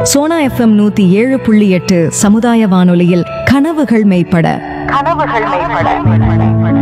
Sona FM நூத்தி ஏழு புள்ளி எட்டு சமுதாய வானொலியில் கனவுகள் மெய்ப்பட கனவுகள் மேம்பட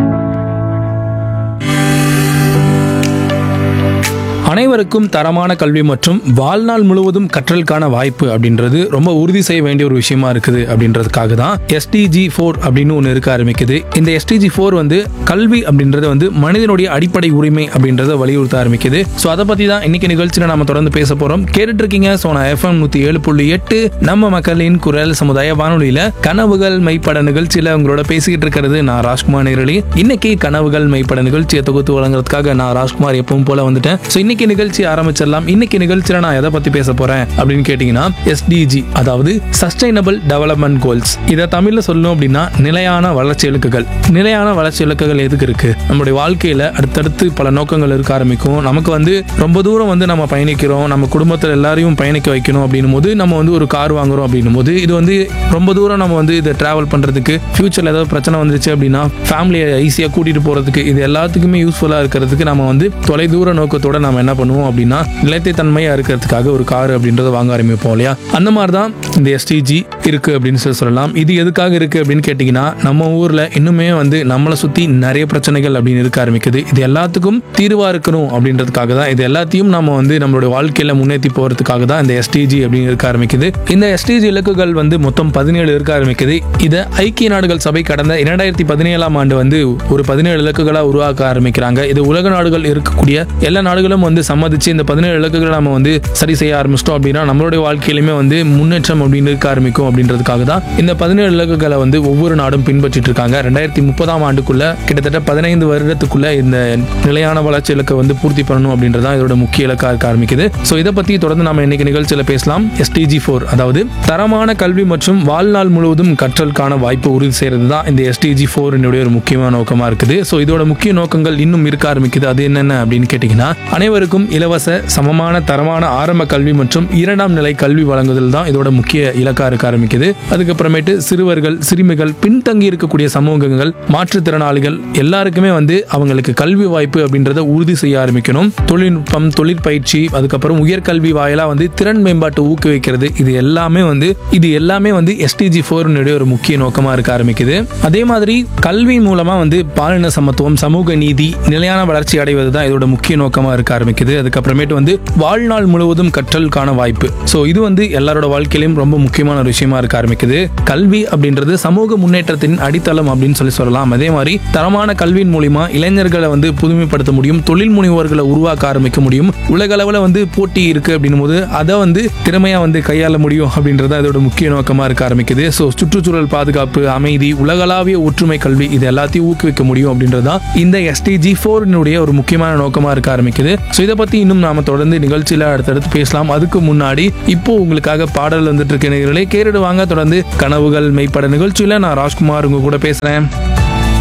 அனைவருக்கும் தரமான கல்வி மற்றும் வாழ்நாள் முழுவதும் கற்றலுக்கான வாய்ப்பு அப்படின்றது ரொம்ப உறுதி செய்ய வேண்டிய ஒரு விஷயமா இருக்குது அப்படின்றதுக்காக தான் எஸ்டிஜி ஃபோர் அப்படின்னு ஒன்று இருக்க ஆரம்பிக்குது இந்த எஸ்டிஜி ஃபோர் வந்து கல்வி அப்படின்றது வந்து மனிதனுடைய அடிப்படை உரிமை அப்படின்றத வலியுறுத்த ஆரம்பிக்குது ஸோ அதை பற்றி தான் இன்னைக்கு நிகழ்ச்சியில் நாம தொடர்ந்து பேச போகிறோம் கேட்டுட்டு இருக்கீங்க ஸோ நான் எஃப்எம் நூற்றி ஏழு புள்ளி எட்டு நம்ம மக்களின் குரல் சமுதாய வானொலியில் கனவுகள் மெய்ப்பட நிகழ்ச்சியில் உங்களோட பேசிக்கிட்டு இருக்கிறது நான் ராஜ்குமார் நேரலி இன்னைக்கு கனவுகள் மெய்ப்பட நிகழ்ச்சியை தொகுத்து வழங்குறதுக்காக நான் ராஜ்குமார் எப்பவும் போல வந்துட்டேன் ஸோ இன்னைக்கு நிகழ்ச்சி ஆரம்பிச்சிடலாம் இன்னைக்கு நிகழ்ச்சியில் நான் எதை பத்தி பேச போறேன் அப்படின்னு கேட்டீங்கன்னா எஸ்டிஜி அதாவது சஸ்டைனபிள் டெவலப்மெண்ட் கோல்ஸ் இதை தமிழ்ல சொல்லணும் அப்படின்னா நிலையான வளர்ச்சி இலக்குகள் நிலையான வளர்ச்சி இலக்குகள் எதுக்கு இருக்கு நம்மளுடைய வாழ்க்கையில அடுத்தடுத்து பல நோக்கங்கள் இருக்க ஆரம்பிக்கும் நமக்கு வந்து ரொம்ப தூரம் வந்து நம்ம பயணிக்கிறோம் நம்ம குடும்பத்தில் எல்லாரையும் பயணிக்க வைக்கணும் அப்படின்னும் போது நம்ம வந்து ஒரு கார் வாங்குறோம் அப்படின்னும் போது இது வந்து ரொம்ப தூரம் நம்ம வந்து இதை டிராவல் பண்றதுக்கு ஃபியூச்சர்ல ஏதாவது பிரச்சனை வந்துருச்சு அப்படின்னா ஃபேமிலியை ஈஸியாக கூட்டிட்டு போறதுக்கு இது எல்லாத்துக்குமே யூஸ்ஃபுல்லா இருக்கிறதுக்கு நம்ம வந்து தொலைதூர நோக்கத்தோட நம்ம என்ன பண்ணுவோம் அப்படின்னா நிலைத்தன்மையா இருக்கிறதுக்காக ஒரு கார் அப்படின்றத வாங்க ஆரம்பிப்போம் இல்லையா அந்த மாதிரி தான் இந்த எஸ்டிஜி இருக்கு அப்படின்னு சொல்லி சொல்லலாம் இது எதுக்காக இருக்கு அப்படின்னு கேட்டிங்கன்னா நம்ம ஊர்ல இன்னுமே வந்து நம்மளை சுத்தி நிறைய பிரச்சனைகள் அப்படின்னு இருக்க ஆரம்பிக்குது இது எல்லாத்துக்கும் தீர்வா இருக்கணும் அப்படின்றதுக்காக தான் இது எல்லாத்தையும் நம்ம வந்து நம்மளுடைய வாழ்க்கையில முன்னேற்றி போறதுக்காக தான் இந்த எஸ்டிஜி அப்படின்னு இருக்க ஆரம்பிக்குது இந்த எஸ்டிஜி இலக்குகள் வந்து மொத்தம் பதினேழு இருக்க ஆரம்பிக்குது இதை ஐக்கிய நாடுகள் சபை கடந்த இரண்டாயிரத்தி பதினேழாம் ஆண்டு வந்து ஒரு பதினேழு இலக்குகளா உருவாக்க ஆரம்பிக்கிறாங்க இது உலக நாடுகள் இருக்கக்கூடிய எல்லா நாடுகளும் வந்து சம்மதிச்சு இந்த பதினேழு இலக்குகளை நம்ம வந்து சரி செய்ய ஆரம்பிச்சிட்டோம் அப்படின்னா நம்மளுடைய வாழ்க்கையிலுமே வந்து முன்னேற்றம் அப்படின்னு இருக்க ஆரம்பிக்கும் அப்படின்றதுக்காக தான் இந்த பதினேழு இலக்குகளை வந்து ஒவ்வொரு நாடும் பின்பற்றிட்டு இருக்காங்க ரெண்டாயிரத்தி முப்பதாம் ஆண்டுக்குள்ள கிட்டத்தட்ட பதினைந்து வருடத்துக்குள்ள இந்த நிலையான வளர்ச்சி இலக்கை வந்து பூர்த்தி பண்ணணும் அப்படின்றதான் இதோட முக்கிய இலக்கா இருக்க ஆரம்பிக்குது ஸோ இதை பத்தி தொடர்ந்து நம்ம இன்னைக்கு நிகழ்ச்சியில பேசலாம் எஸ்டிஜி ஃபோர் அதாவது தரமான கல்வி மற்றும் வாழ்நாள் முழுவதும் கற்றலுக்கான வாய்ப்பு உறுதி செய்யறது தான் இந்த எஸ்டிஜி ஃபோரினுடைய ஒரு முக்கியமான நோக்கமா இருக்குது ஸோ இதோட முக்கிய நோக்கங்கள் இன்னும் இருக்க ஆரம்பிக்குது அது என்னென்ன அப்படின்னு கேட்டிங்கன்னா அனைவருக்கும் இலவச சமமான தரமான ஆரம்ப கல்வி மற்றும் இரண்டாம் நிலை கல்வி வழங்குதல் தான் இதோட முக்கிய இலக்கா இருக்க ஆரம்பிக்குது அதுக்கப்புறமேட்டு சிறுவர்கள் சிறுமிகள் பின்தங்கி இருக்கக்கூடிய சமூகங்கள் மாற்றுத்திறனாளிகள் எல்லாருக்குமே வந்து அவங்களுக்கு கல்வி வாய்ப்பு அப்படின்றத உறுதி செய்ய ஆரம்பிக்கணும் தொழில்நுட்பம் தொழிற்பயிற்சி அதுக்கப்புறம் உயர்கல்வி வாயிலா வந்து திறன் மேம்பாட்டை ஊக்குவிக்கிறது இது எல்லாமே வந்து இது எல்லாமே வந்து எஸ்டிஜி ஃபோர்னுடைய ஒரு முக்கிய நோக்கமா இருக்க ஆரம்பிக்குது அதே மாதிரி கல்வி மூலமா வந்து பாலின சமத்துவம் சமூக நீதி நிலையான வளர்ச்சி அடைவது தான் இதோட முக்கிய நோக்கமா இருக்க ஆரம்பிக்குது அதுக்கப்புறமேட்டு வந்து வாழ்நாள் முழுவதும் கற்றலுக்கான வாய்ப்பு ஸோ இது வந்து எல்லாரோட வாழ்க்கையிலும் ரொம்ப முக்கியமான ஒரு விஷயமா இருக்க ஆரம்பிக்குது கல்வி அப்படின்றது சமூக முன்னேற்றத்தின் அடித்தளம் அப்படின்னு சொல்லி சொல்லலாம் அதே மாதிரி தரமான கல்வியின் மூலியமா இளைஞர்களை வந்து புதுமைப்படுத்த முடியும் தொழில் முனைவோர்களை உருவாக்க ஆரம்பிக்க முடியும் உலக அளவில் வந்து போட்டி இருக்கு அப்படின்னும் போது அதை வந்து திறமையா வந்து கையாள முடியும் அப்படின்றது அதோட முக்கிய நோக்கமா இருக்க ஆரம்பிக்குது ஸோ சுற்றுச்சூழல் பாதுகாப்பு அமைதி உலகளாவிய ஒற்றுமை கல்வி இது எல்லாத்தையும் ஊக்குவிக்க முடியும் அப்படின்றதுதான் இந்த எஸ்டிஜி ஃபோரினுடைய ஒரு முக்கியமான நோக்கமா இருக்க ஆரம்பிக்குது ஸோ இதை பத்தி இன்னும் நாம தொடர்ந்து நிகழ்ச்சியில அடுத்தடுத்து பேசலாம் அதுக்கு முன்னாடி இப்போ உங்களுக்காக பாடல் வந்துட்டு இருக்க நேயர்களே கேட்டுட்டு வாங்க தொடர்ந்து கனவுகள் மெய்ப்பட நிகழ்ச்சியில நான் ராஜ்குமார் உங்க கூட பேசுறேன்